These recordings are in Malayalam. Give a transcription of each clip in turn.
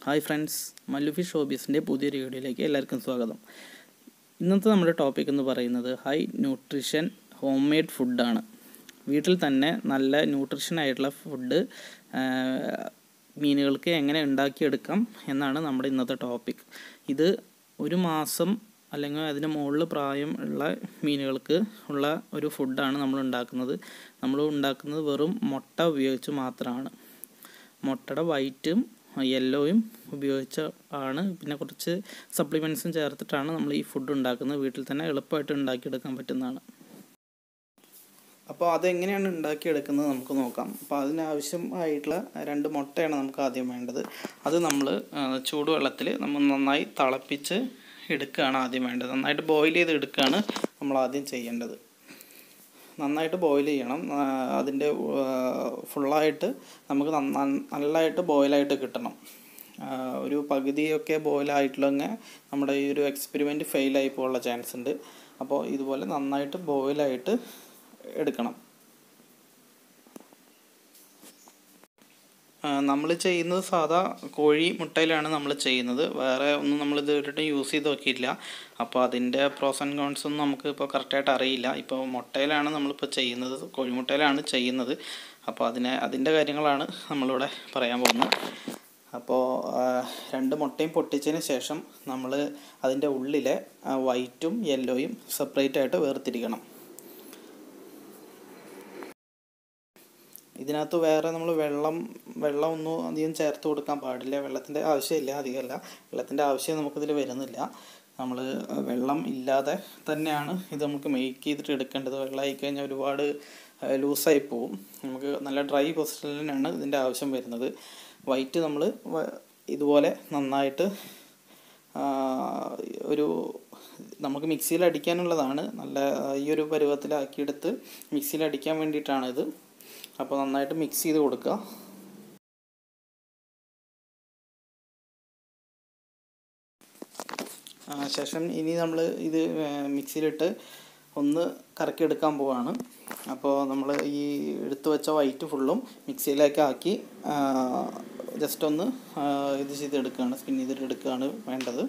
ഹായ് ഫ്രണ്ട്സ് മല്ലുഫിഷ് ഹോബീസിൻ്റെ പുതിയൊരു വീഡിയോയിലേക്ക് എല്ലാവർക്കും സ്വാഗതം ഇന്നത്തെ നമ്മുടെ ടോപ്പിക് എന്ന് പറയുന്നത് ഹൈ ന്യൂട്രീഷൻ ഹോം മെയ്ഡ് ഫുഡാണ് വീട്ടിൽ തന്നെ നല്ല ന്യൂട്രീഷൻ ആയിട്ടുള്ള ഫുഡ് മീനുകൾക്ക് എങ്ങനെ ഉണ്ടാക്കിയെടുക്കാം എന്നാണ് നമ്മുടെ ഇന്നത്തെ ടോപ്പിക് ഇത് ഒരു മാസം അല്ലെങ്കിൽ അതിന് മുകളിൽ പ്രായം ഉള്ള മീനുകൾക്ക് ഉള്ള ഒരു ഫുഡാണ് നമ്മൾ ഉണ്ടാക്കുന്നത് നമ്മൾ ഉണ്ടാക്കുന്നത് വെറും മുട്ട ഉപയോഗിച്ച് മാത്രമാണ് മുട്ടയുടെ വൈറ്റും യെല്ലോയും ഉപയോഗിച്ച് ആണ് പിന്നെ കുറച്ച് സപ്ലിമെൻറ്റ്സും ചേർത്തിട്ടാണ് നമ്മൾ ഈ ഫുഡ് ഉണ്ടാക്കുന്നത് വീട്ടിൽ തന്നെ എളുപ്പമായിട്ട് ഉണ്ടാക്കിയെടുക്കാൻ പറ്റുന്നതാണ് അപ്പോൾ അതെങ്ങനെയാണ് ഉണ്ടാക്കിയെടുക്കുന്നത് നമുക്ക് നോക്കാം അപ്പോൾ അതിനാവശ്യമായിട്ടുള്ള രണ്ട് മുട്ടയാണ് നമുക്ക് ആദ്യം വേണ്ടത് അത് നമ്മൾ ചൂടുവെള്ളത്തിൽ നമ്മൾ നന്നായി തിളപ്പിച്ച് എടുക്കുകയാണ് ആദ്യം വേണ്ടത് നന്നായിട്ട് ബോയിൽ ചെയ്ത് എടുക്കുകയാണ് നമ്മൾ ആദ്യം ചെയ്യേണ്ടത് നന്നായിട്ട് ബോയിൽ ചെയ്യണം അതിൻ്റെ ഫുള്ളായിട്ട് നമുക്ക് നല്ലതായിട്ട് ബോയിലായിട്ട് കിട്ടണം ഒരു പകുതിയൊക്കെ ബോയിലായിട്ടുള്ളങ്ങ് നമ്മുടെ ഈ ഒരു എക്സ്പെരിമെൻറ്റ് ഫെയിലായി പോകാനുള്ള ചാൻസ് ഉണ്ട് അപ്പോൾ ഇതുപോലെ നന്നായിട്ട് ബോയിലായിട്ട് എടുക്കണം നമ്മൾ ചെയ്യുന്നത് സാധാ കോഴി മുട്ടയിലാണ് നമ്മൾ ചെയ്യുന്നത് വേറെ ഒന്നും നമ്മൾ ഇതുവരെയായിട്ടും യൂസ് ചെയ്ത് നോക്കിയില്ല അപ്പോൾ അതിൻ്റെ പ്രോസ് ആൻഡ് കോൺസ് ഒന്നും നമുക്ക് ഇപ്പോൾ കറക്റ്റായിട്ട് അറിയില്ല ഇപ്പോൾ മുട്ടയിലാണ് നമ്മളിപ്പോൾ ചെയ്യുന്നത് കോഴിമുട്ടയിലാണ് ചെയ്യുന്നത് അപ്പോൾ അതിനെ അതിൻ്റെ കാര്യങ്ങളാണ് നമ്മളിവിടെ പറയാൻ പോകുന്നത് അപ്പോൾ രണ്ട് മുട്ടയും പൊട്ടിച്ചതിന് ശേഷം നമ്മൾ അതിൻ്റെ ഉള്ളിലെ വൈറ്റും യെല്ലോയും സെപ്പറേറ്റ് ആയിട്ട് വേർതിരിക്കണം ഇതിനകത്ത് വേറെ നമ്മൾ വെള്ളം വെള്ളമൊന്നും അധികം ചേർത്ത് കൊടുക്കാൻ പാടില്ല വെള്ളത്തിൻ്റെ ആവശ്യമില്ല അധികമല്ല വെള്ളത്തിൻ്റെ ആവശ്യം നമുക്കിതിൽ വരുന്നില്ല നമ്മൾ വെള്ളം ഇല്ലാതെ തന്നെയാണ് ഇത് നമുക്ക് മേക്ക് ചെയ്തിട്ട് എടുക്കേണ്ടത് വെള്ളമായി കഴിഞ്ഞാൽ ഒരുപാട് ലൂസായി പോവും നമുക്ക് നല്ല ഡ്രൈ പൊസിഷനിലാണ് ഇതിൻ്റെ ആവശ്യം വരുന്നത് വൈറ്റ് നമ്മൾ ഇതുപോലെ നന്നായിട്ട് ഒരു നമുക്ക് മിക്സിയിൽ അടിക്കാനുള്ളതാണ് നല്ല ഈ ഒരു പരുവത്തിലാക്കിയെടുത്ത് മിക്സിയിൽ അടിക്കാൻ വേണ്ടിയിട്ടാണിത് അപ്പോൾ നന്നായിട്ട് മിക്സ് ചെയ്ത് കൊടുക്കുക ശേഷം ഇനി നമ്മൾ ഇത് മിക്സിയിലിട്ട് ഒന്ന് കറക്കിയെടുക്കാൻ പോവാണ് അപ്പോൾ നമ്മൾ ഈ എടുത്തു വെച്ച വൈറ്റ് ഫുള്ളും മിക്സിയിലേക്ക് ആക്കി ജസ്റ്റ് ഒന്ന് ഇത് ചെയ്തെടുക്കുകയാണ് സ്പിൻ ചെയ്തിട്ട് എടുക്കുകയാണ് വേണ്ടത്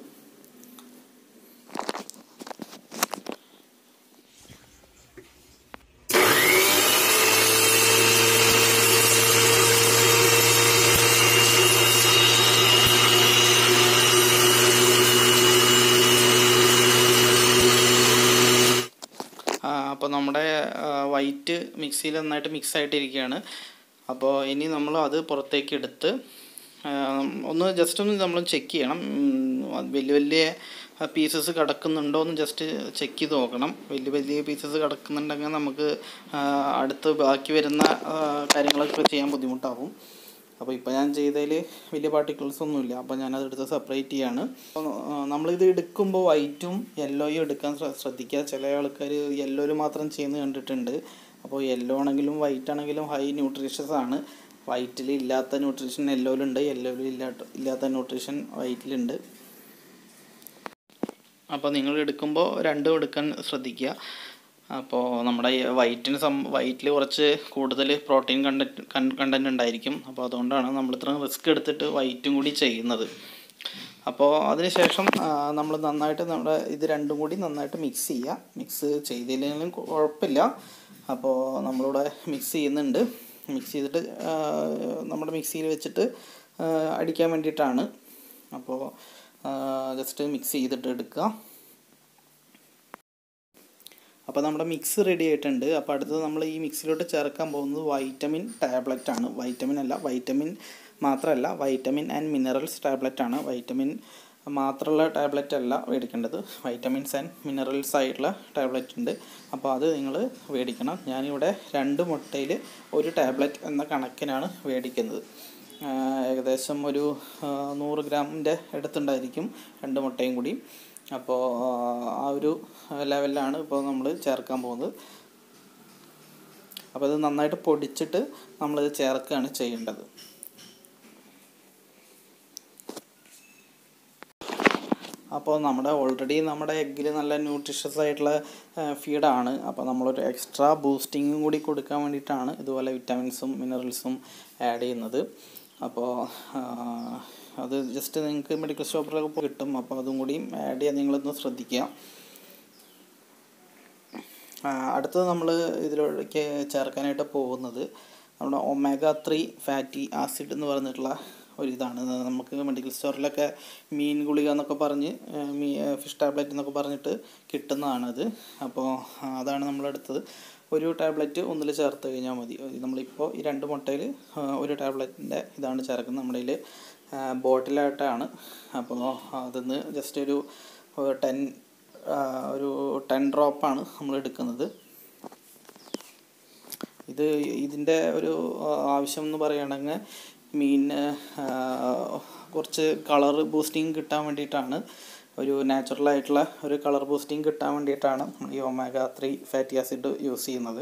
അപ്പോൾ നമ്മുടെ വൈറ്റ് മിക്സിയിൽ നന്നായിട്ട് മിക്സ് ആയിട്ടിരിക്കുകയാണ് അപ്പോൾ ഇനി നമ്മൾ അത് പുറത്തേക്ക് എടുത്ത് ഒന്ന് ജസ്റ്റ് ഒന്ന് നമ്മൾ ചെക്ക് ചെയ്യണം വലിയ വലിയ പീസസ് കിടക്കുന്നുണ്ടോ എന്ന് ജസ്റ്റ് ചെക്ക് ചെയ്ത് നോക്കണം വലിയ വലിയ പീസസ് കിടക്കുന്നുണ്ടെങ്കിൽ നമുക്ക് അടുത്ത് ബാക്കി വരുന്ന കാര്യങ്ങളൊക്കെ ചെയ്യാൻ ബുദ്ധിമുട്ടാവും അപ്പോൾ ഇപ്പോൾ ഞാൻ ചെയ്തതിൽ വലിയ പാർട്ടിക്കിൾസ് ഒന്നുമില്ല അപ്പോൾ ഞാനത് എടുത്ത് സെപ്പറേറ്റ് ചെയ്യാണ് അപ്പോൾ നമ്മളിത് എടുക്കുമ്പോൾ വൈറ്റും യെല്ലോയും എടുക്കാൻ ശ്രദ്ധിക്കുക ചില ആൾക്കാർ യെല്ലോയിൽ മാത്രം ചെയ്യുന്നത് കണ്ടിട്ടുണ്ട് അപ്പോൾ യെല്ലോ ആണെങ്കിലും വൈറ്റ് ആണെങ്കിലും ഹൈ ന്യൂട്രീഷ്യസ് ആണ് വൈറ്റിൽ ഇല്ലാത്ത ന്യൂട്രീഷൻ യെല്ലോയിലുണ്ട് യെല്ലോയിൽ ഇല്ലാത്ത ഇല്ലാത്ത ന്യൂട്രീഷൻ വൈറ്റിലുണ്ട് അപ്പോൾ നിങ്ങൾ എടുക്കുമ്പോൾ രണ്ടും എടുക്കാൻ ശ്രദ്ധിക്കുക അപ്പോൾ നമ്മുടെ വൈറ്റിന് സം വൈറ്റിൽ കുറച്ച് കൂടുതൽ പ്രോട്ടീൻ കണ്ടൻറ്റ് കണ്ടൻറ്റ് ഉണ്ടായിരിക്കും അപ്പോൾ അതുകൊണ്ടാണ് നമ്മൾ ഇത്രയും റിസ്ക് എടുത്തിട്ട് വൈറ്റും കൂടി ചെയ്യുന്നത് അപ്പോൾ അതിനുശേഷം നമ്മൾ നന്നായിട്ട് നമ്മുടെ ഇത് രണ്ടും കൂടി നന്നായിട്ട് മിക്സ് ചെയ്യുക മിക്സ് ചെയ്തില്ലെങ്കിലും കുഴപ്പമില്ല അപ്പോൾ നമ്മളിവിടെ മിക്സ് ചെയ്യുന്നുണ്ട് മിക്സ് ചെയ്തിട്ട് നമ്മുടെ മിക്സിയിൽ വെച്ചിട്ട് അടിക്കാൻ വേണ്ടിയിട്ടാണ് അപ്പോൾ ജസ്റ്റ് മിക്സ് ചെയ്തിട്ട് എടുക്കുക അപ്പോൾ നമ്മുടെ മിക്സ് റെഡി ആയിട്ടുണ്ട് അപ്പോൾ അടുത്തത് നമ്മൾ ഈ മിക്സിലോട്ട് ചേർക്കാൻ പോകുന്നത് വൈറ്റമിൻ ടാബ്ലറ്റ് ആണ് വൈറ്റമിൻ അല്ല വൈറ്റമിൻ മാത്രമല്ല വൈറ്റമിൻ ആൻഡ് മിനറൽസ് ടാബ്ലറ്റ് ആണ് വൈറ്റമിൻ മാത്രമുള്ള ടാബ്ലറ്റ് അല്ല മേടിക്കേണ്ടത് വൈറ്റമിൻസ് ആൻഡ് മിനറൽസ് ആയിട്ടുള്ള ടാബ്ലറ്റ് ഉണ്ട് അപ്പോൾ അത് നിങ്ങൾ മേടിക്കണം ഞാനിവിടെ രണ്ട് മുട്ടയിൽ ഒരു ടാബ്ലറ്റ് എന്ന കണക്കിനാണ് മേടിക്കുന്നത് ഏകദേശം ഒരു നൂറ് ഗ്രാമിൻ്റെ അടുത്തുണ്ടായിരിക്കും രണ്ട് മുട്ടയും കൂടി അപ്പോൾ ആ ഒരു ലെവലിലാണ് ഇപ്പോൾ നമ്മൾ ചേർക്കാൻ പോകുന്നത് അപ്പോൾ അത് നന്നായിട്ട് പൊടിച്ചിട്ട് നമ്മളിത് ചേർക്കുകയാണ് ചെയ്യേണ്ടത് അപ്പോൾ നമ്മുടെ ഓൾറെഡി നമ്മുടെ എഗ്ഗിൽ നല്ല ന്യൂട്രീഷ്യസ് ആയിട്ടുള്ള ഫീഡാണ് അപ്പോൾ നമ്മളൊരു എക്സ്ട്രാ ബൂസ്റ്റിങ്ങും കൂടി കൊടുക്കാൻ വേണ്ടിയിട്ടാണ് ഇതുപോലെ വിറ്റാമിൻസും മിനറൽസും ആഡ് ചെയ്യുന്നത് അപ്പോൾ അത് ജസ്റ്റ് നിങ്ങൾക്ക് മെഡിക്കൽ ഷോപ്പിലൊക്കെ പോയി കിട്ടും അപ്പോൾ അതും കൂടിയും ആഡ് ചെയ്യാൻ നിങ്ങളൊന്ന് ശ്രദ്ധിക്കുക ആ, അടുത്തത് നമ്മൾ ഇതിലേക്ക് ചേർക്കാനായിട്ട് പോകുന്നത് നമ്മുടെ ഒമേഗ ത്രീ ഫാറ്റി ആസിഡ് എന്ന് പറഞ്ഞിട്ടുള്ള ഒരു ഇതാണ് ഇത് നമുക്ക് മെഡിക്കൽ സ്റ്റോറിലൊക്കെ മീൻ ഗുളിക എന്നൊക്കെ പറഞ്ഞ് ആ, മീ ഫിഷ് ടാബ്ലറ്റ് എന്നൊക്കെ പറഞ്ഞിട്ട് കിട്ടുന്നതാണത് അപ്പോൾ ആ, അതാണ് നമ്മളെടുത്തത് ഒരു ടാബ്ലറ്റ് ഒന്നിൽ ചേർത്ത് കഴിഞ്ഞാൽ മതി ഇത് നമ്മളിപ്പോൾ ഈ രണ്ട് മുട്ടയിൽ ഒരു ടാബ്ലറ്റിൻ്റെ ഇതാണ് ചേർക്കുന്നത് നമ്മുടെ കയ്യിൽ ബോട്ടിലായിട്ടാണ് അപ്പോൾ അതിന്ന് ജസ്റ്റ് ഒരു ടെൻ ഒരു ടെൻ ഡ്രോപ്പാണ് നമ്മൾ എടുക്കുന്നത് ഇത് ഇതിൻ്റെ ഒരു ആ, ആവശ്യം എന്ന് പറയുകയാണെങ്കിൽ മീനിന് ആ, കുറച്ച് കളർ ബൂസ്റ്റിംഗ് കിട്ടാൻ വേണ്ടിയിട്ടാണ് ഒരു നാച്ചുറൽ ആയിട്ടുള്ള ഒരു കളർ ബൂസ്റ്റിംഗ് കിട്ടാൻ വേണ്ടിയിട്ടാണ് നമ്മൾ ഈ omega three fatty acid use ചെയ്യുന്നത്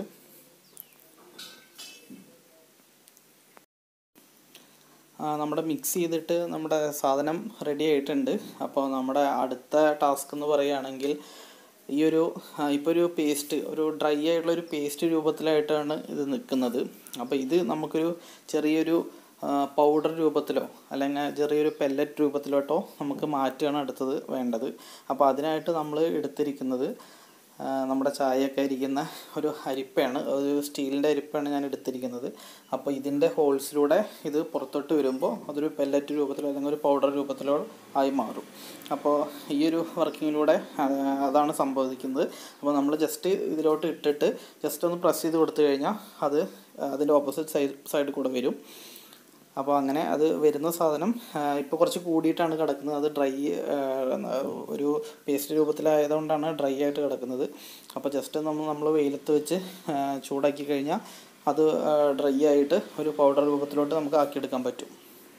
ആ, നമ്മുടെ മിക്സ് ചെയ്തിട്ട് നമ്മുടെ സാധനം റെഡി ആയിട്ടുണ്ട് അപ്പോൾ നമ്മുടെ അടുത്ത ടാസ്ക് എന്ന് പറയുകയാണെങ്കിൽ ഈ ഒരു ഇപ്പോൾ ഒരു പേസ്റ്റ് ഒരു ഡ്രൈ ആയിട്ടുള്ള ഒരു പേസ്റ്റ് രൂപത്തിലായിട്ടാണ് ഇത് നിൽക്കുന്നത് അപ്പോൾ ഇത് നമുക്കൊരു ചെറിയൊരു പൗഡർ രൂപത്തിലോ അല്ലെങ്കിൽ ചെറിയൊരു പെല്ലറ്റ് രൂപത്തിലോട്ടോ നമുക്ക് മാറ്റുകയാണ് അടുത്തത് വേണ്ടത് അപ്പോൾ അതിനായിട്ട് നമ്മൾ എടുത്തിരിക്കുന്നത് ആ, നമ്മുടെ ചായയൊക്കെ ഇരിക്കുന്ന ഒരു അരിപ്പയാണ് ഒരു സ്റ്റീലിൻ്റെ അരിപ്പയാണ് ഞാൻ എടുത്തിരിക്കുന്നത് അപ്പോൾ ഇതിൻ്റെ ഹോൾസിലൂടെ ഇത് പുറത്തോട്ട് വരുമ്പോൾ അതൊരു പെല്ലറ്റ് രൂപത്തിലോ അല്ലെങ്കിൽ ഒരു പൗഡർ രൂപത്തിലോ ആയി മാറും അപ്പോൾ ഈ ഒരു വർക്കിങ്ങിലൂടെ ആ, അതാണ് സംഭവിക്കുന്നത് അപ്പോൾ നമ്മൾ ജസ്റ്റ് ഇതിലോട്ട് ഇട്ടിട്ട് ജസ്റ്റ് ഒന്ന് പ്രസ് ചെയ്ത് കൊടുത്തു കഴിഞ്ഞാൽ അത് അതിൻ്റെ ഓപ്പോസിറ്റ് സൈഡ് സൈഡിൽ കൂടെ വരും അപ്പോൾ അങ്ങനെ അത് വരുന്ന സാധനം ഇപ്പോൾ കുറച്ച് കൂടിയിട്ടാണ് കിടക്കുന്നത് അത് ഡ്രൈ ഒരു പേസ്റ്റ് രൂപത്തിലായതുകൊണ്ടാണ് ഡ്രൈ ആയിട്ട് കിടക്കുന്നത് അപ്പോൾ ജസ്റ്റ് നമ്മൾ നമ്മൾ വെയിലത്ത് വെച്ച് ആ, ചൂടാക്കി കഴിഞ്ഞാൽ അത് ഡ്രൈ ആയിട്ട് ഒരു പൗഡർ രൂപത്തിലോട്ട് നമുക്ക് ആക്കിയെടുക്കാൻ പറ്റും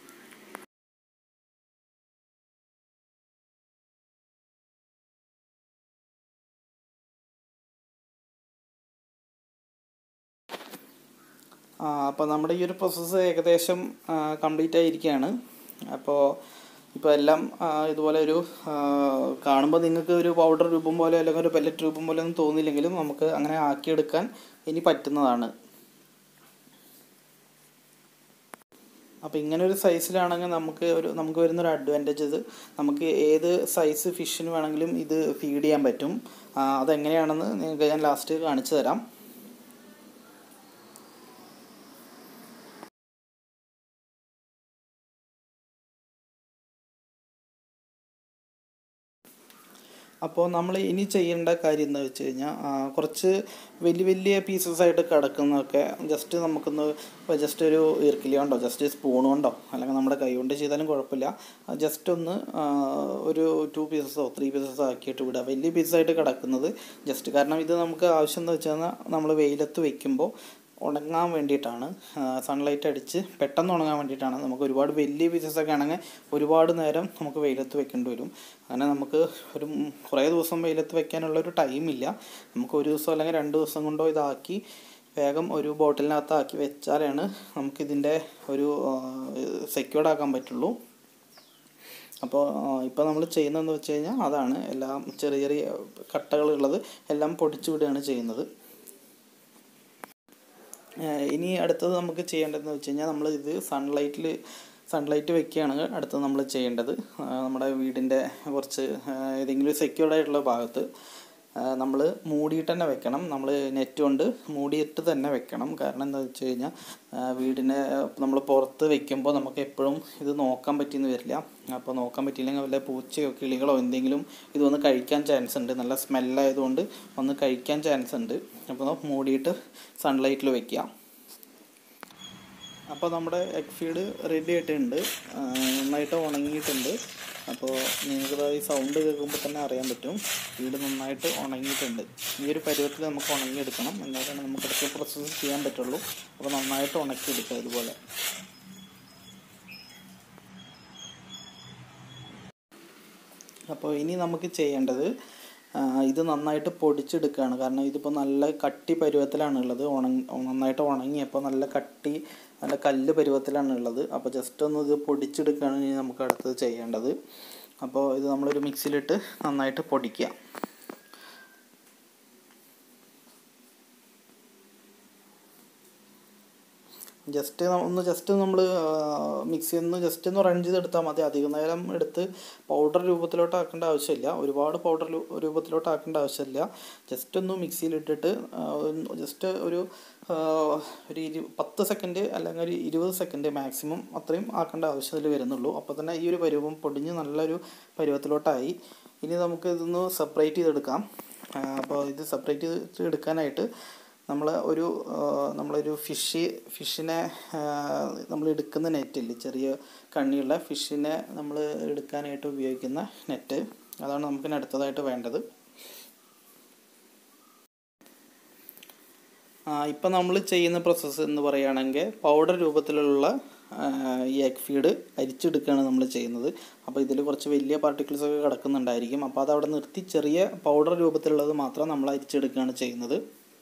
ആ, അപ്പോൾ നമ്മുടെ ഈ ഒരു പ്രോസസ്സ് ഏകദേശം കംപ്ലീറ്റ് ആയിരിക്കുകയാണ് അപ്പോൾ ഇപ്പോൾ എല്ലാം ആ, ഇതുപോലെ ഒരു കാണുമ്പോൾ നിങ്ങൾക്ക് ഒരു പൗഡർ രൂപം പോലെ അല്ലെങ്കിൽ ഒരു പെല്ലറ്റ് രൂപം പോലെ ഒന്നും തോന്നില്ലെങ്കിലും നമുക്ക് അങ്ങനെ ആക്കിയെടുക്കാൻ ഇനി പറ്റുന്നതാണ് അപ്പോൾ ഇങ്ങനെ ഒരു സൈസിലാണെങ്കിൽ നമുക്ക് ഒരു നമുക്ക് വരുന്നൊരു അഡ്വാൻറ്റേജ് ഇത് നമുക്ക് ഏത് സൈസ് ഫിഷിന് വേണമെങ്കിലും ഇത് ഫീഡ് ചെയ്യാൻ പറ്റും ആ, അതെങ്ങനെയാണെന്ന് നിങ്ങൾക്ക് ഞാൻ ലാസ്റ്റ് കാണിച്ചു തരാം അപ്പോൾ നമ്മൾ ഇനി ചെയ്യേണ്ട കാര്യം എന്താ വെച്ച് കഴിഞ്ഞാൽ ആ, കുറച്ച് വലിയ വലിയ പീസസ് ആയിട്ട് കിടക്കുന്നതൊക്കെ ജസ്റ്റ് നമുക്കൊന്ന് ജസ്റ്റ് ഒരു ഈർക്കിലി കൊണ്ടോ ജസ്റ്റ് സ്പൂൺ കൊണ്ടോ അല്ലെങ്കിൽ നമ്മുടെ കൈ കൊണ്ട് ചെയ്താലും കുഴപ്പമില്ല ജസ്റ്റ് ഒന്ന് ആ, ഒരു ടു പീസസോ ത്രീ പീസസോ ആക്കിയിട്ട് വിടുക വലിയ പീസസായിട്ട് കിടക്കുന്നത് ജസ്റ്റ് കാരണം ഇത് നമുക്ക് ആവശ്യം എന്ന് വെച്ചാൽ നമ്മൾ വെയിലത്ത് വെക്കുമ്പോൾ ഉണങ്ങാൻ വേണ്ടിയിട്ടാണ് സൺലൈറ്റ് അടിച്ച് പെട്ടെന്ന് ഉണങ്ങാൻ വേണ്ടിയിട്ടാണ് നമുക്ക് ഒരുപാട് വലിയ പീസസ് ഒക്കെ ആണെങ്കിൽ ഒരുപാട് നേരം നമുക്ക് വെയിലത്ത് വെക്കേണ്ടി വരും അങ്ങനെ നമുക്ക് ഒരു ഉം കുറേ ദിവസം വെയിലത്ത് വെക്കാനുള്ള ഒരു ടൈമില്ല നമുക്ക് ഒരു ദിവസം അല്ലെങ്കിൽ രണ്ട് ദിവസം കൊണ്ടോ ഇതാക്കി വേഗം ഒരു ബോട്ടിലിനകത്ത് ആക്കി വെച്ചാലാണ് നമുക്കിതിൻ്റെ ഒരു സെക്യൂർഡ് ആക്കാൻ പറ്റുള്ളൂ അപ്പോൾ ഇപ്പോൾ നമ്മൾ ചെയ്യുന്നതെന്ന് വെച്ച് കഴിഞ്ഞാൽ അതാണ് എല്ലാം ചെറിയ ചെറിയ കട്ടകളുള്ളത് എല്ലാം പൊടിച്ചു വിടുകയാണ് ചെയ്യുന്നത് ഏഹ് ഇനി അടുത്തത് നമുക്ക് ചെയ്യേണ്ടതെന്ന് വെച്ച് കഴിഞ്ഞാൽ നമ്മൾ ഇത് സൺലൈറ്റിൽ സൺലൈറ്റ് വെക്കുകയാണ് അടുത്തത് നമ്മൾ ചെയ്യേണ്ടത് ആഹ് നമ്മുടെ വീടിൻ്റെ കുറച്ച് ആഹ് ഏതെങ്കിലും സെക്യൂർഡ് ആയിട്ടുള്ള ഭാഗത്ത് നമ്മൾ മൂടിയിട്ട് തന്നെ വെക്കണം നമ്മൾ നെറ്റ് കൊണ്ട് മൂടിയിട്ട് തന്നെ വെക്കണം കാരണം എന്താ വെച്ച് കഴിഞ്ഞാൽ വീടിനെ നമ്മൾ പുറത്ത് വെക്കുമ്പോൾ നമുക്ക് എപ്പോഴും ഇത് നോക്കാൻ പറ്റിയെന്ന് വരില്ല അപ്പോൾ നോക്കാൻ പറ്റിയില്ലെങ്കിൽ വല്ല പൂച്ചയോ കിളികളോ എന്തെങ്കിലും ഇത് വന്ന് കഴിക്കാൻ ചാൻസ് ഉണ്ട് നല്ല സ്മെല്ലായതുകൊണ്ട് വന്ന് കഴിക്കാൻ ചാൻസ് ഉണ്ട് അപ്പോൾ മൂടിയിട്ട് സൺലൈറ്റിൽ വെക്കുക അപ്പോൾ നമ്മുടെ എഗ് ഫീഡ് റെഡി ആയിട്ടുണ്ട് ആ, നന്നായിട്ട് ഉണങ്ങിയിട്ടുണ്ട് അപ്പോൾ നിങ്ങൾക്ക് ഈ സൗണ്ട് കേൾക്കുമ്പോൾ തന്നെ അറിയാൻ പറ്റും ഫീഡ് നന്നായിട്ട് ഉണങ്ങിയിട്ടുണ്ട് ഈ ഒരു പരുവത്തിൽ നമുക്ക് ഉണങ്ങിയെടുക്കണം എന്നാലാണ് നമുക്ക് അടുത്ത പ്രോസസ്സ് ചെയ്യാൻ പറ്റുള്ളൂ അപ്പോൾ നന്നായിട്ട് ഉണക്കിയെടുക്കുക ഇതുപോലെ അപ്പോൾ ഇനി നമുക്ക് ചെയ്യേണ്ടത് ആ, ഇത് നന്നായിട്ട് പൊടിച്ചെടുക്കുകയാണ് കാരണം ഇതിപ്പോൾ നല്ല കട്ടി പരുവത്തിലാണ് ഉള്ളത് ഉണങ്ങി നന്നായിട്ട് ഉണങ്ങിയപ്പോൾ നല്ല കട്ടി നല്ല കല്ല് പരുവത്തിലാണ് ഉള്ളത് അപ്പോൾ ജസ്റ്റ് ഒന്ന് ഇത് പൊടിച്ചെടുക്കുകയാണ് ഇനി നമുക്ക് അടുത്തത് ചെയ്യേണ്ടത് അപ്പോൾ ഇത് നമ്മളൊരു മിക്സിയിലിട്ട് നന്നായിട്ട് പൊടിക്കുക ജസ്റ്റ് ഒന്ന് ജസ്റ്റ് നമ്മൾ മിക്സി ഒന്ന് ജസ്റ്റ് ഒന്ന് റൺ ചെയ്തെടുത്താൽ മതി അധികം നേരം എടുത്ത് പൗഡർ രൂപത്തിലോട്ട് ആക്കേണ്ട ആവശ്യമില്ല ഒരുപാട് പൗഡർ രൂപത്തിലോട്ട് ആക്കേണ്ട ആവശ്യമില്ല ജസ്റ്റ് ഒന്ന് മിക്സിയിലിട്ടിട്ട് ജസ്റ്റ് ഒരു ആ, ഒരു ഇരു പത്ത് സെക്കൻഡ് അല്ലെങ്കിൽ ഒരു ഇരുപത് സെക്കൻഡ് മാക്സിമം അത്രയും ആക്കേണ്ട ആവശ്യത്തിൽ വരുന്നുള്ളൂ അപ്പോൾ തന്നെ ഈ ഒരു പരുവം പൊടിഞ്ഞ് നല്ലൊരു പരുവത്തിലോട്ടായി ഇനി നമുക്ക് ഇതൊന്ന് സെപ്പറേറ്റ് ചെയ്തെടുക്കാം ആ, അപ്പോൾ ഇത് സെപ്പറേറ്റ് ചെയ്ത് എടുക്കാനായിട്ട് നമ്മൾ ഒരു ആ, നമ്മളൊരു ഫിഷ് ഫിഷിനെ നമ്മൾ എടുക്കുന്ന നെറ്റില്ലേ ചെറിയ കണ്ണിയുള്ള ഫിഷിനെ നമ്മൾ എടുക്കാനായിട്ട് ഉപയോഗിക്കുന്ന നെറ്റ് അതാണ് നമുക്ക് ഇനി അടുത്തതായിട്ട് വേണ്ടത് ഇപ്പം നമ്മൾ ചെയ്യുന്ന പ്രോസസ്സ് എന്ന് പറയുകയാണെങ്കിൽ പൗഡർ രൂപത്തിലുള്ള ആ, ഈ എഗ് ഫീഡ് അരിച്ചെടുക്കുകയാണ് നമ്മൾ ചെയ്യുന്നത് അപ്പോൾ ഇതിൽ കുറച്ച് വലിയ പാർട്ടിക്കിൾസ് ഒക്കെ കിടക്കുന്നുണ്ടായിരിക്കും അപ്പോൾ അത് അവിടെ നിർത്തി ചെറിയ പൗഡർ രൂപത്തിലുള്ളത് മാത്രം നമ്മൾ അരിച്ചെടുക്കുകയാണ് ചെയ്യുന്നത്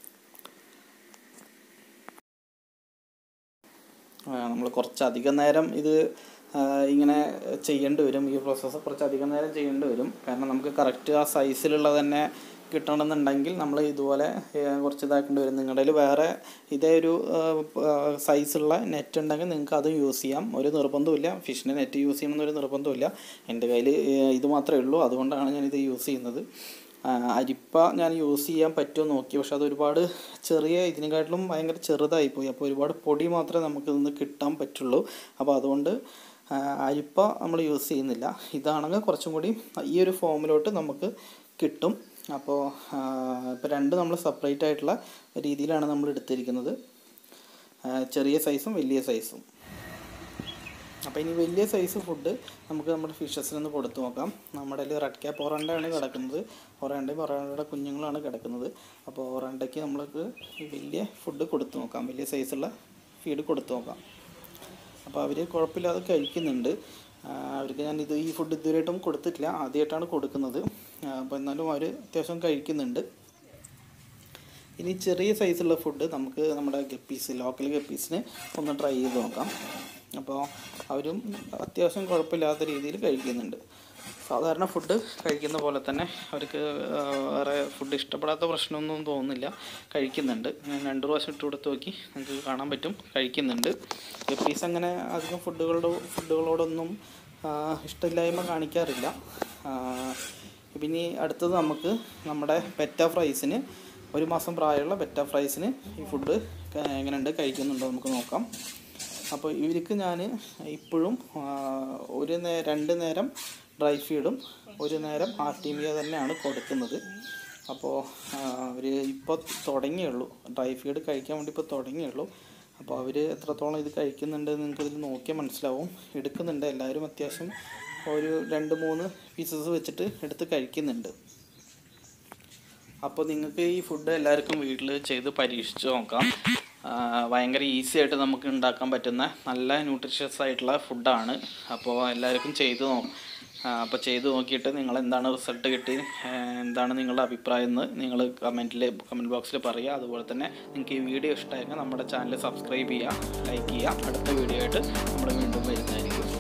നമ്മൾ കുറച്ച് അധികം നേരം ഇത് ആ, ഇങ്ങനെ ചെയ്യേണ്ടി വരും ഈ പ്രോസസ്സ് കുറച്ച് അധികം നേരം ചെയ്യേണ്ടി വരും കാരണം നമുക്ക് കറക്റ്റ് ആ സൈസിലുള്ള തന്നെ കിട്ടണമെന്നുണ്ടെങ്കിൽ നമ്മൾ ഇതുപോലെ ഏ, കുറച്ച് ഇതാക്കേണ്ടി വരും നിങ്ങളുടെ കയ്യിൽ വേറെ ഇതേ ഒരു സൈസുള്ള നെറ്റ് ഉണ്ടെങ്കിൽ നിങ്ങൾക്ക് അതും യൂസ് ചെയ്യാം ഒരു നിർബന്ധമില്ല ഫിഷിൻ്റെ നെറ്റ് യൂസ് ചെയ്യണമെന്നൊരു നിർബന്ധമില്ല എൻ്റെ കയ്യിൽ ഇത് മാത്രമേ ഉള്ളൂ അതുകൊണ്ടാണ് ഞാനിത് യൂസ് ചെയ്യുന്നത് ആ, അരിപ്പ ഞാൻ യൂസ് ചെയ്യാൻ പറ്റുമോ നോക്കി പക്ഷെ അത് ഒരുപാട് ചെറിയ ഇതിനെക്കാട്ടിലും ഭയങ്കര ചെറുതായിപ്പോയി അപ്പോൾ ഒരുപാട് പൊടി മാത്രമേ നമുക്ക് ഇതിന്ന് കിട്ടാൻ പറ്റുള്ളൂ അപ്പോൾ അതുകൊണ്ട് ആ, അരിപ്പ നമ്മൾ യൂസ് ചെയ്യുന്നില്ല ഇതാണെങ്കിൽ കുറച്ചും കൂടി ഈ ഒരു ഫോമിലോട്ട് നമുക്ക് കിട്ടും അപ്പോൾ ഇപ്പോൾ രണ്ട് നമ്മൾ സെപ്പറേറ്റ് ആയിട്ടുള്ള രീതിയിലാണ് നമ്മൾ എടുത്തിരിക്കുന്നത് ആ, ചെറിയ സൈസും വലിയ സൈസും അപ്പോൾ ഇനി വലിയ സൈസ് ഫുഡ് നമുക്ക് നമ്മുടെ ഫിഷസിനൊന്ന് കൊടുത്തു നോക്കാം നമ്മുടെ കയ്യിൽ റെഡ് ക്യാപ്പ് ഒറണ്ടയാണ് കിടക്കുന്നത് ഒറണ്ടയും ഒറണ്ടയുടെ കുഞ്ഞുങ്ങളാണ് കിടക്കുന്നത് അപ്പോൾ ഒറണ്ടയ്ക്ക് നമ്മൾക്ക് ഈ വലിയ ഫുഡ് കൊടുത്തു നോക്കാം വലിയ സൈസുള്ള ഫീഡ് കൊടുത്തു നോക്കാം അപ്പോൾ അവർ കുഴപ്പമില്ലാതെ കഴിക്കുന്നുണ്ട് ആ, അവർക്ക് ഞാൻ ഇത് ഈ ഫുഡ് ഇതുവരെയായിട്ടും കൊടുത്തിട്ടില്ല ആദ്യമായിട്ടാണ് കൊടുക്കുന്നത് ആ, അപ്പോൾ എന്നാലും അവർ അത്യാവശ്യം കഴിക്കുന്നുണ്ട് ഇനി ചെറിയ സൈസുള്ള ഫുഡ് നമുക്ക് നമ്മുടെ ഗപ്പീസ് ലോക്കൽ ഗപ്പീസിന് ഒന്ന് ട്രൈ ചെയ്ത് നോക്കാം അപ്പോൾ അവരും അത്യാവശ്യം കുഴപ്പമില്ലാത്ത രീതിയിൽ കഴിക്കുന്നുണ്ട് സാധാരണ ഫുഡ് കഴിക്കുന്ന പോലെ തന്നെ അവർക്ക് ആ, വേറെ ഫുഡ് ഇഷ്ടപ്പെടാത്ത പ്രശ്നമൊന്നും തോന്നുന്നില്ല കഴിക്കുന്നുണ്ട് ഞാൻ രണ്ട് പ്രാവശ്യം ഇട്ട് കൊടുത്ത് നോക്കി നിങ്ങൾക്ക് കാണാൻ പറ്റും കഴിക്കുന്നുണ്ട് ഗപ്പീസ് അങ്ങനെ അധികം ഫുഡുകളുടെ ഫുഡുകളോടൊന്നും ആ, ഇഷ്ടമില്ലായ്മ കാണിക്കാറില്ല ആ, പിന്നെ അടുത്തത് നമുക്ക് നമ്മുടെ പെറ്റ ഫ്രൈസിന് ഒരു മാസം പ്രായമുള്ള പെറ്റ ഫ്രൈസിന് ഈ ഫുഡ് എങ്ങനെയുണ്ട് കഴിക്കുന്നുണ്ടോ നമുക്ക് നോക്കാം അപ്പോൾ ഇവർക്ക് ഞാൻ ഇപ്പോഴും ആ, ഒരു നേ രണ്ട് നേരം ഡ്രൈ ഫീഡും ഒരു നേരം ആർട്ടിമിയ തന്നെയാണ് കൊടുക്കുന്നത് അപ്പോൾ അവർ ഇപ്പോൾ തുടങ്ങിയുള്ളൂ ഡ്രൈ ഫീഡ് കഴിക്കാൻ വേണ്ടി ഇപ്പോൾ തുടങ്ങിയുള്ളൂ അപ്പോൾ അവർ എത്രത്തോളം ഇത് കഴിക്കുന്നുണ്ട് നിങ്ങൾക്ക് ഇതിൽ നോക്കിയാൽ മനസ്സിലാവും എടുക്കുന്നുണ്ട് എല്ലാവരും അത്യാവശ്യം ഒരു രണ്ട് മൂന്ന് പീസസ് വെച്ചിട്ട് എടുത്ത് കഴിക്കുന്നുണ്ട് അപ്പോൾ നിങ്ങൾക്ക് ഈ ഫുഡ് എല്ലാവർക്കും വീട്ടിൽ ചെയ്ത് പരീക്ഷിച്ച് നോക്കാം ആ, ഭയങ്കര ഈസി ആയിട്ട് നമുക്ക് ഉണ്ടാക്കാൻ പറ്റുന്ന നല്ല ന്യൂട്രീഷ്യസ് ആയിട്ടുള്ള ഫുഡാണ് അപ്പോൾ എല്ലാവർക്കും ചെയ്ത് നോക്കാം അപ്പോൾ ചെയ്ത് നോക്കിയിട്ട് നിങ്ങൾ എന്താണ് റിസൾട്ട് കിട്ടി ആ, എന്താണ് നിങ്ങളുടെ അഭിപ്രായം എന്ന് നിങ്ങൾ കമൻറ്റിൽ കമൻറ്റ് ബോക്സിൽ പറയുക അതുപോലെ തന്നെ നിങ്ങൾക്ക് ഈ വീഡിയോ ഇഷ്ടമായെങ്കിൽ നമ്മുടെ ചാനൽ സബ്സ്ക്രൈബ് ചെയ്യുക ലൈക്ക് ചെയ്യുക അടുത്ത വീഡിയോ ആയിട്ട് നമ്മൾ വീണ്ടും വരുന്നതായിരിക്കും